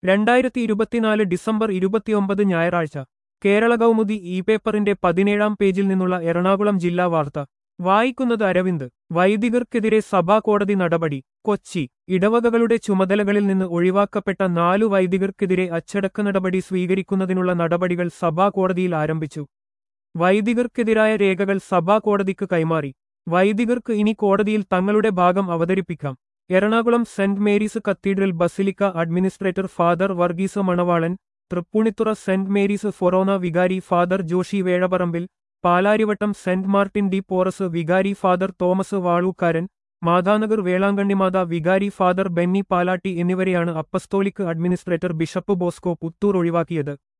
രണ്ടായിരത്തി ഇരുപത്തിനാല് ഡിസംബർ ഇരുപത്തിയൊമ്പത് ഞായറാഴ്ച കേരള കൗമുദി ഇ പേപ്പറിന്റെ പതിനേഴാം പേജിൽ നിന്നുള്ള എറണാകുളം ജില്ലാ വാർത്ത വായിക്കുന്നത് അരവിന്ദ് വൈദികർക്കെതിരെ സഭാ കോടതി നടപടി കൊച്ചി ഇടവകകളുടെ ചുമതലകളിൽ നിന്ന് ഒഴിവാക്കപ്പെട്ട നാലു വൈദികർക്കെതിരെ അച്ചടക്ക നടപടി സ്വീകരിക്കുന്നതിനുള്ള നടപടികൾ സഭാ കോടതിയിൽ ആരംഭിച്ചു വൈദികർക്കെതിരായ രേഖകൾ സഭാ കോടതിക്ക് കൈമാറി വൈദികർക്ക് ഇനി കോടതിയിൽ തങ്ങളുടെ ഭാഗം അവതരിപ്പിക്കാം Ernakulam saint Mary's cathedral basilica administrator father Varghese Manavalan Thrippunithura saint Mary's forane വികാരി father Joshy Vezhaparambil Palarivattom saint Martin de Porres വികാരി ഫാദർ തോമസ് വാളൂക്കാരൻ മാതാനഗർ വേളാങ്കണ്ണിമാത വികാരി ഫാദർ ബെന്നി പാലാട്ടി എന്നിവരെയാണ് apostolic administrator bishop Bosco Puthur ഒഴിവാക്കിയത്